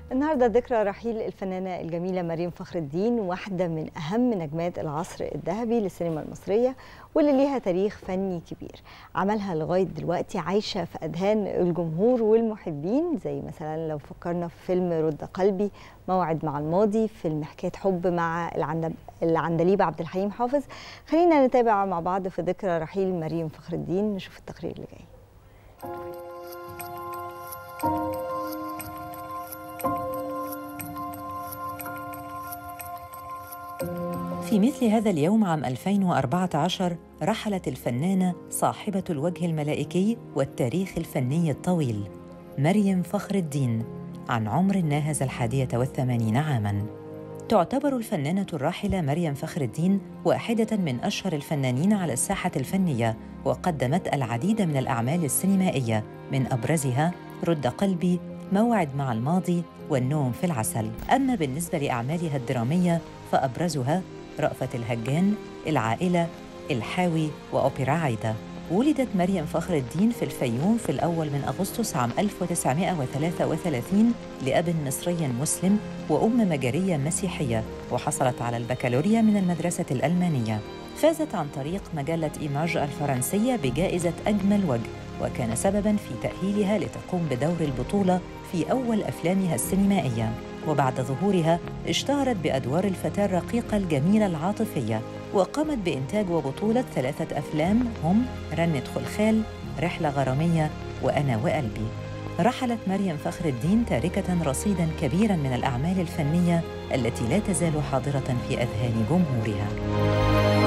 النهارده ذكرى رحيل الفنانة الجميلة مريم فخر الدين واحدة من أهم نجمات العصر الذهبي للسينما المصرية واللي ليها تاريخ فني كبير عملها لغاية دلوقتي عايشة في أذهان الجمهور والمحبين زي مثلا لو فكرنا في فيلم رد قلبي موعد مع الماضي فيلم حكاية حب مع العند... العندليب عبد الحليم حافظ خلينا نتابع مع بعض في ذكرى رحيل مريم فخر الدين نشوف التقرير اللي جاي في مثل هذا اليوم عام 2014 رحلت الفنانة صاحبة الوجه الملائكي والتاريخ الفني الطويل مريم فخر الدين عن عمر ناهز الحادية والثمانين عاماً تعتبر الفنانة الراحلة مريم فخر الدين واحدة من أشهر الفنانين على الساحة الفنية وقدمت العديد من الأعمال السينمائية من أبرزها رد قلبي موعد مع الماضي والنوم في العسل أما بالنسبة لأعمالها الدرامية فأبرزها رأفت الهجان العائلة الحاوي وأوبرا عايدة ولدت مريم فخر الدين في الفيوم في الأول من أغسطس عام 1933 لأب مصري مسلم وأم مجرية مسيحية وحصلت على البكالوريا من المدرسة الألمانية فازت عن طريق مجلة إيماج الفرنسية بجائزة أجمل وجه وكان سبباً في تأهيلها لتقوم بدور البطولة في أول أفلامها السينمائية وبعد ظهورها اشتهرت بأدوار الفتاة الرقيقة الجميلة العاطفية وقامت بإنتاج وبطولة ثلاثة أفلام هم رنة خلخال رحلة غرامية وأنا وقلبي رحلت مريم فخر الدين تاركة رصيداً كبيراً من الأعمال الفنية التي لا تزال حاضرة في أذهان جمهورها